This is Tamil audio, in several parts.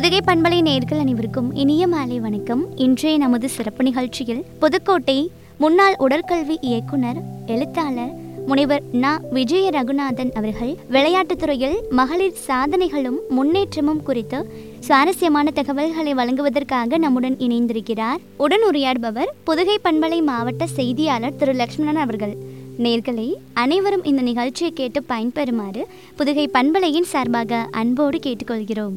புதுகை பண்பலை நேர்கள் அனைவருக்கும் இனிய மாலை வணக்கம் இன்றைய நமது சிறப்பு நிகழ்ச்சியில் புதுக்கோட்டை முன்னாள் உடற்கல்வி இயக்குனர் எழுத்தாளர் முனைவர் ந விஜய ரகுநாதன் அவர்கள் விளையாட்டுத் துறையில் மகளிர் சாதனைகளும் முன்னேற்றமும் குறித்து சுவாரஸ்யமான தகவல்களை வழங்குவதற்காக நம்முடன் இணைந்திருக்கிறார் உடன் உரையாடுபவர் புதுகை பண்பலை மாவட்ட செய்தியாளர் திரு லட்சுமணன் அவர்கள் நேர்களே அனைவரும் இந்த நிகழ்ச்சியை கேட்டு பயன்பெறுமாறு புதுகை பண்பலையின் சார்பாக அன்போடு கேட்டுக்கொள்கிறோம்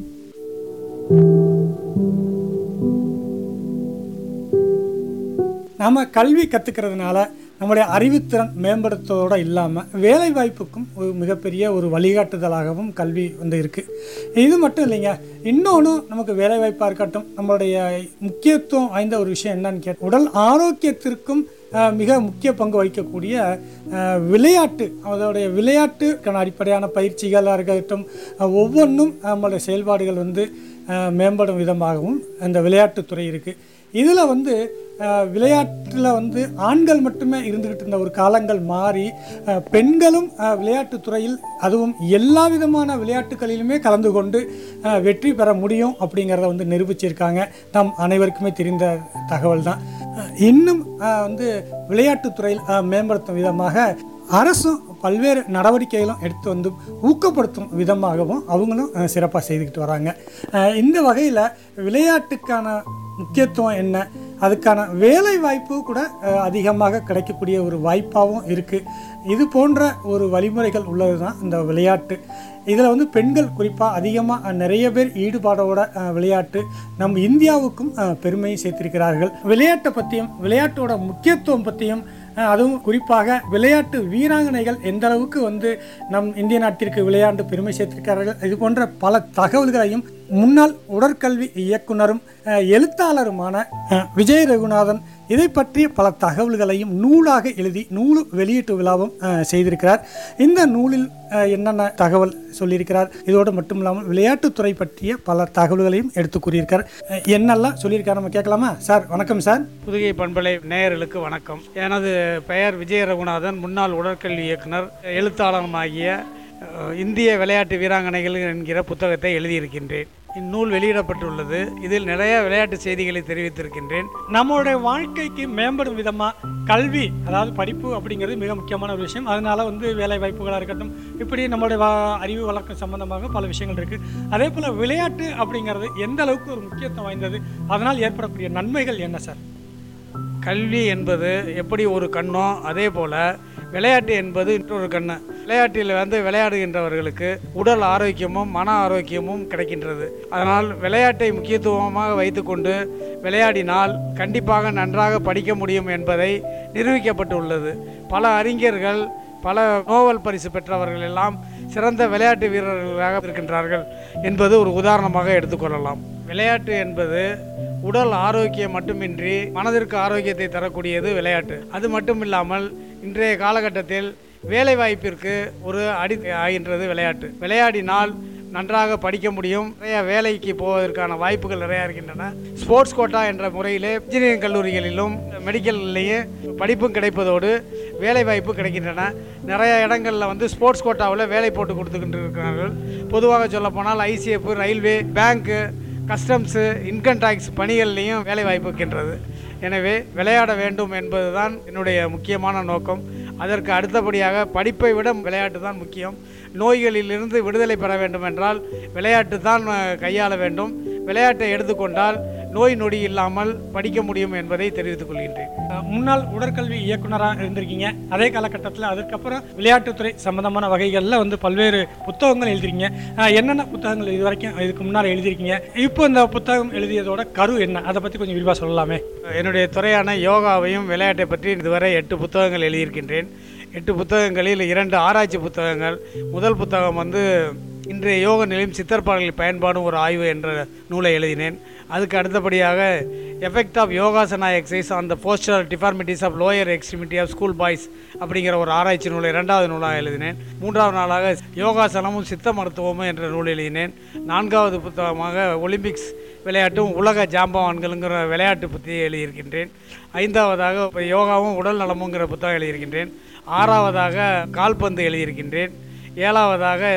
நாம் கல்வி கற்றுக்கிறதுனால நம்முடைய அறிவுத்திறன் மேம்படுத்துவதோடு இல்லாமல் வேலை வாய்ப்புக்கும் ஒரு மிகப்பெரிய ஒரு வழிகாட்டுதலாகவும் கல்வி வந்து இருக்குது இது மட்டும் இல்லைங்க இன்னொன்று நமக்கு வேலை வாய்ப்பாக இருக்கட்டும் நம்மளுடைய முக்கியத்துவம் வாய்ந்த ஒரு விஷயம் என்னன்னு கேட்ட உடல் ஆரோக்கியத்திற்கும் அஹ், மிக முக்கிய பங்கு வகிக்கக்கூடிய அஹ், விளையாட்டு அதோடைய விளையாட்டுக்கான அடிப்படையான பயிற்சிகளாக இருக்கட்டும் அஹ், ஒவ்வொன்றும் நம்மளுடைய செயல்பாடுகள் வந்து அஹ், மேம்படும் விதமாகவும் அந்த விளையாட்டுத்துறை இருக்குது இதில் வந்து அஹ், விளையாட்டில் வந்து ஆண்கள் மட்டுமே இருந்துக்கிட்டு இருந்த ஒரு காலங்கள் மாறி அஹ், பெண்களும் அஹ், விளையாட்டுத் துறையில் அதுவும் எல்லா விதமான விளையாட்டுகளிலுமே கலந்து கொண்டு அஹ், வெற்றி பெற முடியும் அப்படிங்கிறத வந்து நிரூபிச்சிருக்காங்க நம் அனைவருக்குமே தெரிந்த தகவல் தான் அஹ், இன்னும் அஹ், வந்து விளையாட்டுத் துறையில் அஹ், மேம்படுத்தும் விதமாக அரசும் பல்வேறு நடவடிக்கைகளும் எடுத்து வந்து ஊக்கப்படுத்தும் விதமாகவும் அவங்களும் சிறப்பாக செய்துக்கிட்டு வராங்க அஹ் இந்த வகையில் விளையாட்டுக்கான முக்கியத்துவம் என்ன அதுக்கான வேலை வாய்ப்பு கூட அஹ், அதிகமாக கிடைக்கக்கூடிய ஒரு வாய்ப்பாகவும் இருக்குது இது போன்ற ஒரு வழிமுறைகள் உள்ளது தான் இந்த விளையாட்டு இதில் வந்து பெண்கள் குறிப்பாக அதிகமாக நிறைய பேர் ஈடுபாடோட அஹ், விளையாட்டு நம் இந்தியாவுக்கும் அஹ், பெருமையை சேர்த்திருக்கிறார்கள் விளையாட்டை பற்றியும் விளையாட்டோட முக்கியத்துவம் பற்றியும் அஹ் அதுவும் குறிப்பாக விளையாட்டு வீராங்கனைகள் எந்த அளவுக்கு வந்து நம் இந்திய நாட்டிற்கு விளையாண்டு பெருமை சேர்த்திருக்கிறார்கள் இது போன்ற பல தகவல்களையும் முன்னாள் உடற்கல்வி இயக்குனரும் அஹ், எழுத்தாளருமான அஹ், விஜய் ரகுநாதன் இதை பற்றிய பல தகவல்களையும் நூலாக எழுதி நூல் வெளியீட்டு விழாவும் அஹ், செய்திருக்கிறார் இந்த நூலில் அஹ், என்னென்ன தகவல் சொல்லியிருக்கிறார் இதோடு மட்டும் இல்லாமல் விளையாட்டுத்துறை பற்றிய பல தகவல்களையும் எடுத்து கூறியிருக்கார் அஹ், என்னெல்லாம் சொல்லியிருக்கார் நம்ம கேட்கலாமா சார் வணக்கம் சார் புதுகை பண்பலை நேயர்களுக்கு வணக்கம் எனது பெயர் விஜய ரகுநாதன் முன்னாள் உடற்கல்வி இயக்குனர் எழுத்தாளருமாகிய அஹ், இந்திய விளையாட்டு வீராங்கனைகள் என்கிற புத்தகத்தை எழுதியிருக்கின்றேன் இந்நூல் வெளியிடப்பட்டுள்ளது இதில் நிறைய விளையாட்டு செய்திகளை தெரிவித்திருக்கின்றேன் நம்மளுடைய வாழ்க்கைக்கு மேம்படும் விதமாக கல்வி அதாவது படிப்பு அப்படிங்கிறது மிக முக்கியமான ஒரு விஷயம் அதனால வந்து வேலை வாய்ப்புகளாக இருக்கட்டும் இப்படி நம்மளுடைய வா- அறிவு வழக்கம் சம்பந்தமாக பல விஷயங்கள் இருக்குது அதே போல் விளையாட்டு அப்படிங்கிறது எந்த அளவுக்கு ஒரு முக்கியத்துவம் வாய்ந்தது அதனால் ஏற்படக்கூடிய நன்மைகள் என்ன சார் கல்வி என்பது எப்படி ஒரு கண்ணோ அதே போல் விளையாட்டு என்பது இன்னொரு கண்ணு விளையாட்டில் வந்து விளையாடுகின்றவர்களுக்கு உடல் ஆரோக்கியமும் மன ஆரோக்கியமும் கிடைக்கின்றது அதனால் விளையாட்டை முக்கியத்துவமாக வைத்துக்கொண்டு விளையாடினால் கண்டிப்பாக நன்றாக படிக்க முடியும் என்பதை நிரூபிக்கப்பட்டுள்ளது பல அறிஞர்கள் பல நோபல் பரிசு பெற்றவர்கள் எல்லாம் சிறந்த விளையாட்டு வீரர்களாக இருக்கின்றார்கள் என்பது ஒரு உதாரணமாக எடுத்துக்கொள்ளலாம் விளையாட்டு என்பது உடல் ஆரோக்கியம் மட்டுமின்றி மனதிற்கு ஆரோக்கியத்தை தரக்கூடியது விளையாட்டு அது மட்டும் இல்லாமல் இன்றைய காலகட்டத்தில் வேலை வாய்ப்பிற்கு ஒரு அடி ஆகின்றது விளையாட்டு விளையாடினால் நன்றாக படிக்க முடியும் நிறைய வேலைக்கு போவதற்கான வாய்ப்புகள் நிறையா இருக்கின்றன ஸ்போர்ட்ஸ் கோட்டா என்ற முறையிலே இன்ஜினியரிங் கல்லூரிகளிலும் மெடிக்கல்லையும் படிப்பும் கிடைப்பதோடு வேலை வாய்ப்பு கிடைக்கின்றன நிறைய இடங்களில் வந்து ஸ்போர்ட்ஸ் கோட்டாவில் வேலை போட்டு கொடுத்துக்கிட்டு இருக்கிறார்கள் பொதுவாக சொல்லப்போனால் ICF railway bank customs income tax பணிகள்லையும் வேலை வாய்ப்பு இருக்கின்றது எனவே விளையாட வேண்டும் என்பதுதான் என்னுடைய முக்கியமான நோக்கம் அதற்கு அடுத்தபடியாக படிப்பை விட விளையாட்டு தான் முக்கியம் நோய்களிலிருந்து விடுதலை பெற வேண்டும் என்றால் விளையாட்டு தான் அஹ், கையாள வேண்டும் விளையாட்டை எடுத்துக்கொண்டால் நோய் நொடி இல்லாமல் படிக்க முடியும் என்பதை தெரிவித்துக் கொள்கின்றேன் முன்னாள் உடற்கல்வி இயக்குனராக இருந்திருக்கீங்க அதே காலகட்டத்தில் அதுக்கப்புறம் விளையாட்டுத்துறை சம்பந்தமான வகைகளில் வந்து பல்வேறு புத்தகங்கள் எழுதிருக்கீங்க அஹ் என்னென்ன புத்தகங்கள் இது வரைக்கும் இதுக்கு முன்னால் எழுதியிருக்கீங்க இப்போ இந்த புத்தகம் எழுதியதோட கரு என்ன அதை பற்றி கொஞ்சம் விரிவாக சொல்லலாமே என்னுடைய துறையான யோகாவையும் விளையாட்டை பற்றி இதுவரை எட்டு புத்தகங்கள் எழுதியிருக்கின்றேன் எட்டு புத்தகங்களில் இரண்டு ஆராய்ச்சி புத்தகங்கள் முதல் புத்தகம் வந்து இன்றைய யோக நிலையும் சித்தற்பாடல்களின் பயன்பாடும் ஒரு ஆய்வு என்ற நூலை எழுதினேன் அதுக்கு அடுத்தபடியாக effect of yogasana exercise on the postural deformities of lower extremity of school boys அப்படிங்கிற ஒரு ஆராய்ச்சி நூலை இரண்டாவது நூலாக எழுதினேன் மூன்றாவது நாளாக யோகாசனமும் சித்த மருத்துவமும் என்ற நூல் எழுதினேன் நான்காவது புத்தகமாக ஒலிம்பிக்ஸ் விளையாட்டும் உலக ஜாம்பவான்களுங்கிற விளையாட்டு பற்றி எழுதியிருக்கின்றேன் ஐந்தாவதாக இப்ப யோகாவும் உடல் நலமுங்கிற புத்தகம் எழுதியிருக்கின்றேன் ஆறாவதாக கால்பந்து எழுதியிருக்கின்றேன் ஏழாவதாக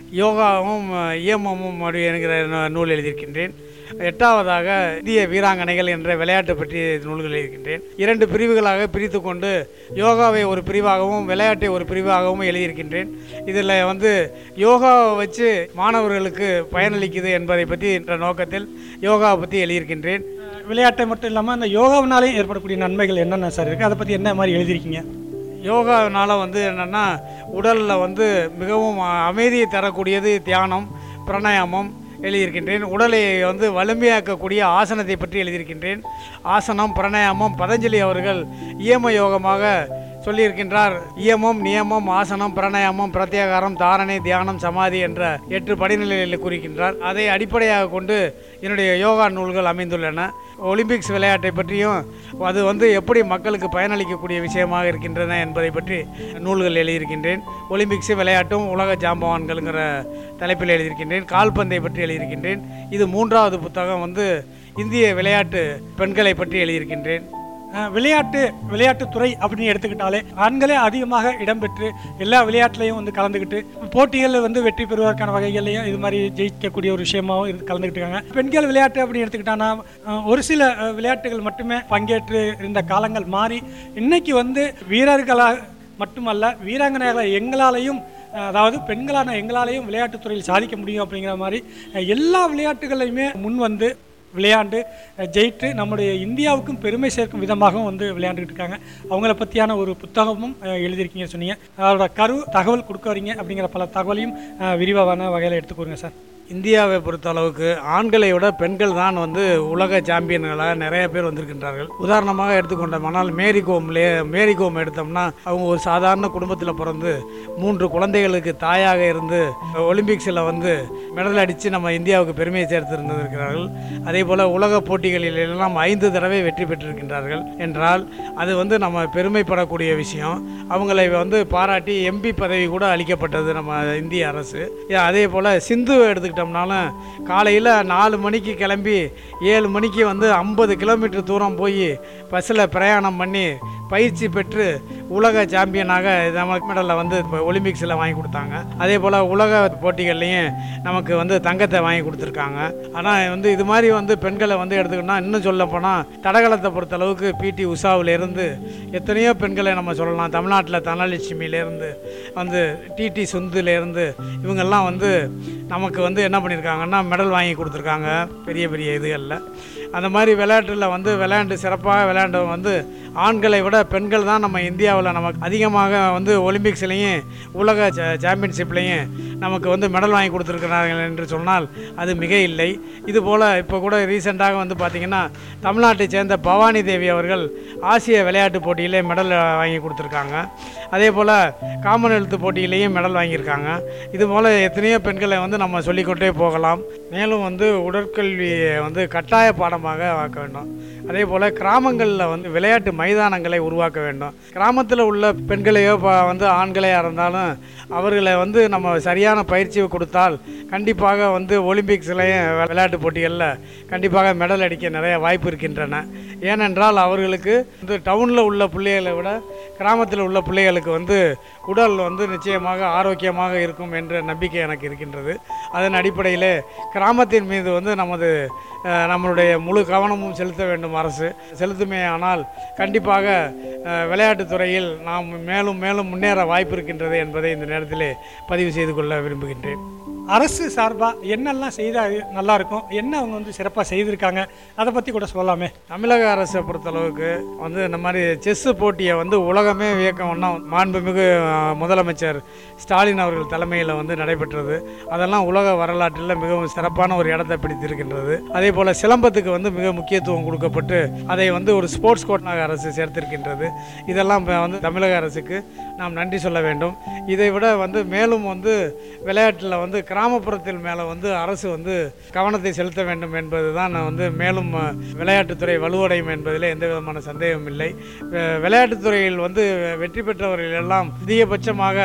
யோகாவும் இயமமும் மொழி என்கிற நூ- நூல் எழுதியிருக்கின்றேன் எட்டாவதாக இந்திய வீராங்கனைகள் என்ற விளையாட்டு பற்றி நூல்கள் எழுதியிருக்கின்றேன் இரண்டு பிரிவுகளாக பிரித்து கொண்டு யோகாவை ஒரு பிரிவாகவும் விளையாட்டை ஒரு பிரிவாகவும் எழுதியிருக்கின்றேன் இதில் வந்து யோகாவை வச்சு மாணவர்களுக்கு பயனளிக்குது என்பதை பற்றி என்ற நோக்கத்தில் யோகாவை பற்றி எழுதியிருக்கின்றேன் விளையாட்டை மட்டும் இல்லாமல் அந்த யோகாவினாலையும் ஏற்படக்கூடிய நன்மைகள் என்னென்ன சார் இருக்குது அதை பற்றி என்ன மாதிரி எழுதியிருக்கீங்க யோகானால வந்து என்னென்னா உடலில் வந்து மிகவும் அமைதியை தரக்கூடியது தியானம் பிராணாயாமம் எழுதியிருக்கின்றேன் உடலை வந்து வலிமையாக்கக்கூடிய ஆசனத்தை பற்றி எழுதியிருக்கின்றேன் ஆசனம் பிராணாயாமம் பதஞ்சலி அவர்கள் இயம யோகமாக சொல்லியிருக்கின்றார் இயமம் நியமம் ஆசனம் பிராணாயாமம் பிரத்யாகாரம் தாரணை தியானம் சமாதி என்ற எட்டு படிநிலைகளில் குறிக்கின்றார் அதை அடிப்படையாக கொண்டு என்னுடைய யோகா நூல்கள் அமைந்துள்ளன ஒலிம்பிக்ஸ் விளையாட்டை பற்றியும் அது வந்து எப்படி மக்களுக்கு பயனளிக்கக்கூடிய விஷயமாக இருக்கின்றன என்பதை பற்றி நூல்கள் எழுதியிருக்கின்றேன் ஒலிம்பிக்ஸ் விளையாட்டும் உலக ஜாம்பவான்கள்ங்கிற தலைப்பில் எழுதியிருக்கின்றேன் கால்பந்தை பற்றி எழுதியிருக்கின்றேன் இது மூன்றாவது புத்தகம் வந்து இந்திய விளையாட்டு பெண்களை பற்றி எழுதியிருக்கின்றேன் அஹ், விளையாட்டு விளையாட்டுத்துறை அப்படின்னு எடுத்துக்கிட்டாலே ஆண்களே அதிகமாக இடம்பெற்று எல்லா விளையாட்டுலையும் வந்து கலந்துக்கிட்டு போட்டிகளில் வந்து வெற்றி பெறுவதற்கான வகைகளையும் இது மாதிரி ஜெயிக்கக்கூடிய ஒரு விஷயமாவும் இருந்து கலந்துக்கிட்டு இருக்காங்க பெண்கள் விளையாட்டு அப்படின்னு எடுத்துக்கிட்டாங்கன்னா அஹ், ஒரு சில அஹ், விளையாட்டுகள் மட்டுமே பங்கேற்று இருந்த காலங்கள் மாறி இன்னைக்கு வந்து வீரர்களாக மட்டுமல்ல வீராங்கனைகளை எங்களாலையும் அஹ், அதாவது பெண்களான எங்களாலையும் விளையாட்டுத்துறையில் சாதிக்க முடியும் அப்படிங்கிற மாதிரி அஹ், எல்லா விளையாட்டுகளையுமே முன் வந்து விளையாண்டு அஹ், ஜெயித்து நம்முடைய இந்தியாவுக்கும் பெருமை சேர்க்கும் விதமாகவும் வந்து விளையாண்டுக்கிட்டு இருக்காங்க அவங்கள பற்றியான ஒரு புத்தகமும் அஹ், எழுதியிருக்கீங்க சொன்னீங்க அதோட கரு தகவல் கொடுக்க வரீங்க அப்படிங்கிற பல தகவலையும் அஹ், விரிவான வகையில் எடுத்துக்கோங்க சார் இந்தியாவை பொறுத்த அளவுக்கு ஆண்களை விட பெண்கள் தான் வந்து உலக சாம்பியன்களாக நிறைய பேர் வந்திருக்கின்றார்கள் உதாரணமாக எடுத்துக்கொண்டோம்னால் மேரி கோம்லே மேரி கோம் எடுத்தோம்னா அவங்க ஒரு சாதாரண குடும்பத்தில் பிறந்து மூன்று குழந்தைகளுக்கு தாயாக இருந்து ஒலிம்பிக்ஸில் வந்து மெடல் அடித்து நம்ம இந்தியாவுக்கு பெருமையை சேர்த்திருந்திருக்கிறார்கள் அதே போல் உலக போட்டிகளில் எல்லாம் ஐந்து தடவை வெற்றி பெற்றிருக்கின்றார்கள் என்றால் அது வந்து நம்ம பெருமைப்படக்கூடிய விஷயம் அவங்களை வந்து பாராட்டி எம்பி பதவி கூட அளிக்கப்பட்டது நம்ம இந்திய அரசு ஏ, அதே போல் சிந்து எடுத்துக்கிட்டோம்னாலும் காலையில் நாலு மணிக்கு கிளம்பி ஏழு மணிக்கு வந்து ஐம்பது கிலோமீட்டர் தூரம் போய் பஸ்ஸில் பிரயாணம் பண்ணி பயிற்சி பெற்று உலக சாம்பியனாக நமக்கு மெடலில் வந்து இப்போ ஒலிம்பிக்ஸில் வாங்கி கொடுத்தாங்க அதே போல் உலக போட்டிகள்லையும் நமக்கு வந்து தங்கத்தை வாங்கி கொடுத்துருக்காங்க ஆனால் வந்து இது மாதிரி வந்து பெண்களை வந்து எடுத்துக்கிட்டோம்னா இன்னும் சொல்ல போனால் தடகளத்தை பொறுத்த அளவுக்கு பிடி உஷாவிலேருந்து எத்தனையோ பெண்களை நம்ம சொல்லலாம் தமிழ்நாட்டில் தனலட்சுமியிலேருந்து வந்து டிடி சுந்துலேருந்து இவங்கெல்லாம் வந்து நமக்கு வந்து என்ன பண்ணியிருக்காங்கன்னா மெடல் வாங்கி கொடுத்துருக்காங்க பெரிய பெரிய இதுகளில் அந்த மாதிரி விளையாட்டில் வந்து விளையாண்டு சிறப்பாக விளையாண்டு வந்து ஆண்களை விட பெண்கள் தான் நம்ம இந்தியாவில் நமக்கு அதிகமாக வந்து ஒலிம்பிக்ஸ்லேயும் உலக சா- சாம்பியன்ஷிப்லேயும் நமக்கு வந்து மெடல் வாங்கி கொடுத்துருக்கிறார்கள் என்று சொன்னால் அது மிக இல்லை இது போல் இப்போ கூட ரீசெண்டாக வந்து பார்த்திங்கன்னா தமிழ்நாட்டை சேர்ந்த பவானி தேவி அவர்கள் ஆசிய விளையாட்டு போட்டியிலே மெடல் வாங்கி கொடுத்துருக்காங்க அதே போல் காமன்வெல்த் போட்டியிலேயும் மெடல் வாங்கியிருக்காங்க இது போல் எத்தனையோ பெண்களை வந்து நம்ம சொல்லிக்கொண்டே போகலாம் மேலும் வந்து உடற்கல்வியை வந்து கட்டாய பாடமாக ஆக்க வேண்டும் அதே போல் கிராமங்களில் வந்து விளையாட்டு மைதானங்களை உருவாக்க வேண்டும் கிராமத்தில் உள்ள பெண்களையோ ப- வந்து ஆண்களையாக இருந்தாலும் அவர்களை வந்து நம்ம சரியான பயிற்சி கொடுத்தால் கண்டிப்பாக வந்து ஒலிம்பிக்ஸ்லையும் விளையாட்டு போட்டிகளில் கண்டிப்பாக மெடல் அடிக்க நிறைய வாய்ப்பு இருக்கின்றன ஏனென்றால் அவர்களுக்கு வந்து டவுனில் உள்ள பிள்ளைகளை விட கிராமத்தில் உள்ள பிள்ளைகளுக்கு வந்து உடல் வந்து நிச்சயமாக ஆரோக்கியமாக இருக்கும் என்ற நம்பிக்கை எனக்கு இருக்கின்றது அதன் அடிப்படையில் கிராமத்தின் மீது வந்து நமது அஹ், நம்மளுடைய முழு கவனமும் செலுத்த வேண்டும் அரசு செலுத்துமே ஆனால் கண்டிப்பாக அஹ், விளையாட்டுத் துறையில் நாம் மேலும் மேலும் முன்னேற வாய்ப்பு இருக்கின்றது என்பதை இந்த நேரத்திலே பதிவு செய்து கொள்ள விரும்புகின்றேன் அரசு சார்பாக என்னெல்லாம் செய்தால் நல்லா இருக்கும் என்ன அவங்க வந்து சிறப்பாக செய்திருக்காங்க அதை பற்றி கூட சொல்லலாமே தமிழக அரசை பொறுத்தளவுக்கு வந்து இந்த மாதிரி செஸ்ஸு போட்டியை வந்து உலகமே வியக்கம்னா மாண்புமிகு அஹ், முதலமைச்சர் ஸ்டாலின் அவர்கள் தலைமையில் வந்து நடைபெற்றது அதெல்லாம் உலக வரலாற்றில் மிகவும் சிறப்பான ஒரு இடத்தை பிடித்திருக்கின்றது அதே போல் சிலம்பத்துக்கு வந்து மிக முக்கியத்துவம் கொடுக்கப்பட்டு அதை வந்து ஒரு ஸ்போர்ட்ஸ் கோட்டாக அரசு சேர்த்திருக்கின்றது இதெல்லாம் இப்ப வந்து தமிழக அரசுக்கு நாம் நன்றி சொல்ல வேண்டும் இதை விட வந்து மேலும் வந்து விளையாட்டில் வந்து கிராமப்புறத்தில் மேலே வந்து அரசு வந்து கவனத்தை செலுத்த வேண்டும் என்பது தான் நான் வந்து மேலும் அஹ், விளையாட்டுத்துறை வலுவடையும் என்பதில் எந்த விதமான சந்தேகமும் இல்லை வெ- விளையாட்டுத்துறையில் வந்து வெற்றி பெற்றவர்கள் எல்லாம் அதிகபட்சமாக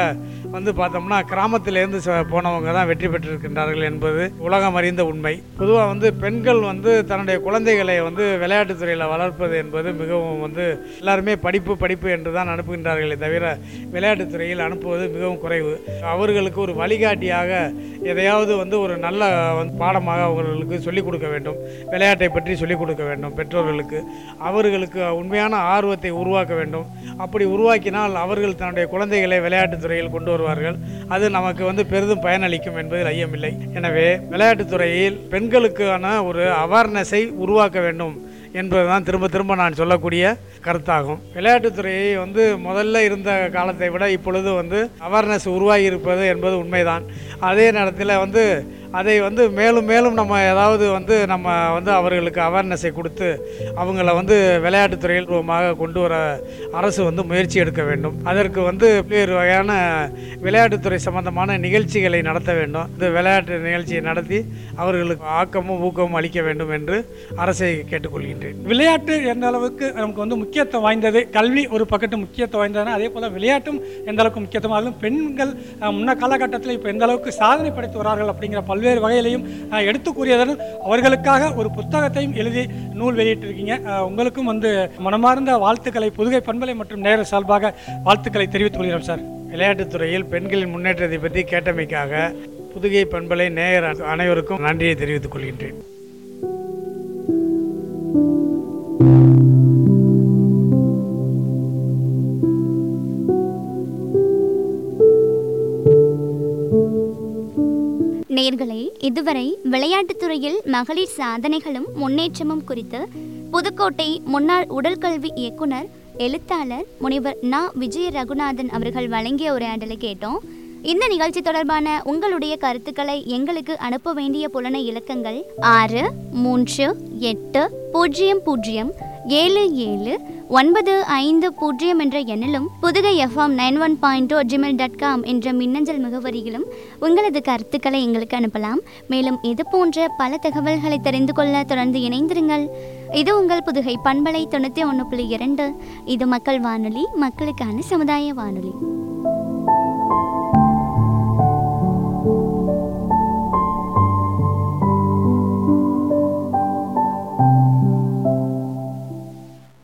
வந்து பார்த்தோம்னா கிராமத்திலேருந்து ச- போனவங்க தான் வெற்றி பெற்றிருக்கின்றார்கள் என்பது உலகம் அறிந்த உண்மை பொதுவாக வந்து பெண்கள் வந்து தன்னுடைய குழந்தைகளை வந்து விளையாட்டுத் துறையில் வளர்ப்பது என்பது மிகவும் வந்து எல்லாருமே படிப்பு படிப்பு என்று தான் அனுப்புகின்றார்களே தவிர விளையாட்டுத் துறையில் அனுப்புவது மிகவும் குறைவு அவர்களுக்கு ஒரு வழிகாட்டியாக எதையாவது வந்து ஒரு நல்ல வந்து பாடமாக அவர்களுக்கு சொல்லிக் கொடுக்க வேண்டும் விளையாட்டை பற்றி சொல்லிக் கொடுக்க வேண்டும் பெற்றோர்களுக்கு அவர்களுக்கு உண்மையான ஆர்வத்தை உருவாக்க வேண்டும் அப்படி உருவாக்கினால் அவர்கள் தன்னுடைய குழந்தைகளை விளையாட்டுத் துறையில் கொண்டு வருவார்கள் அது நமக்கு வந்து பெரிதும் பயனளிக்கும் என்பதில் ஐயமில்லை எனவே விளையாட்டுத் துறையில் பெண்களுக்கான ஒரு அவேர்னஸை உருவாக்க வேண்டும் என்பதுதான் திரும்ப திரும்ப நான் சொல்லக்கூடிய கருத்தாகும் விளையாட்டுத்துறையை வந்து முதல்ல இருந்த காலத்தை விட இப்பொழுது வந்து அவேர்னஸ் உருவாகி இருப்பது என்பது உண்மைதான் அதே நேரத்தில் வந்து அதை வந்து மேலும் மேலும் நம்ம ஏதாவது வந்து நம்ம வந்து அவர்களுக்கு அவேர்னஸை கொடுத்து அவங்கள வந்து விளையாட்டுத்துறையில் ரூபமாக கொண்டு வர அரசு வந்து முயற்சி எடுக்க வேண்டும் அதற்கு வந்து பல்வேறு வகையான விளையாட்டுத்துறை சம்பந்தமான நிகழ்ச்சிகளை நடத்த வேண்டும் இந்த விளையாட்டு நிகழ்ச்சியை நடத்தி அவர்களுக்கு ஆக்கமும் ஊக்கமும் அளிக்க வேண்டும் என்று அரசை கேட்டுக்கொள்கின்றேன் விளையாட்டு எந்த அளவுக்கு நமக்கு வந்து முக்கியத்துவம் வாய்ந்தது கல்வி ஒரு பக்கத்து முக்கியத்துவம் வாய்ந்ததுன்னா அதே போல் விளையாட்டும் எந்த அளவுக்கு முக்கியத்துவம் அதுவும் பெண்கள் அஹ், முன்ன காலகட்டத்தில் இப்போ எந்த அளவுக்கு சாதனை படைத்து வரார்கள் அப்படிங்கிற பல்வேறு வகையிலையும் அஹ், எடுத்து கூறியதுடன் அவர்களுக்காக ஒரு புத்தகத்தையும் எழுதி நூல் வெளியிட்டிருக்கீங்க அஹ், உங்களுக்கும் வந்து மனமார்ந்த வாழ்த்துக்களை புதுகை பண்பலை மற்றும் நேர சார்பாக வாழ்த்துக்களை தெரிவித்துக் கொள்கிறோம் சார் விளையாட்டுத்துறையில் பெண்களின் முன்னேற்றத்தை பற்றி கேட்டமைக்காக புதுகை பண்பலை நேயர் அனைவருக்கும் நன்றியை தெரிவித்துக் கொள்கின்றேன் நேர்களே இதுவரை விளையாட்டுத் துறையில் மகளிர் சாதனைகளும் முன்னேற்றமும் குறித்து புதுக்கோட்டை முன்னாள் உடற்கல்வி இயக்குனர் எழுத்தாளர் முனைவர் நா விஜய ரகுநாதன் அவர்கள் வழங்கிய உரையாடலை கேட்டோம் இந்த நிகழ்ச்சி தொடர்பான உங்களுடைய கருத்துக்களை எங்களுக்கு அனுப்ப வேண்டிய புலன இலக்கங்கள் ஆறு மூன்று எட்டு பூஜ்ஜியம் பூஜ்ஜியம் ஏழு ஏழு ஒன்பது ஐந்து பூஜ்ஜியம் என்ற எண்ணிலும் Pudugai FM nine one point two Gmail dot com என்ற மின்னஞ்சல் முகவரியிலும் உங்களது கருத்துக்களை எங்களுக்கு அனுப்பலாம் மேலும் இது போன்ற பல தகவல்களை தெரிந்து கொள்ள தொடர்ந்து இணைந்திருங்கள் இது உங்கள் புதுகை பண்பலை தொண்ணூற்றி ஒன்று புள்ளி இரண்டு இது மக்கள் வானொலி மக்களுக்கான சமுதாய வானொலி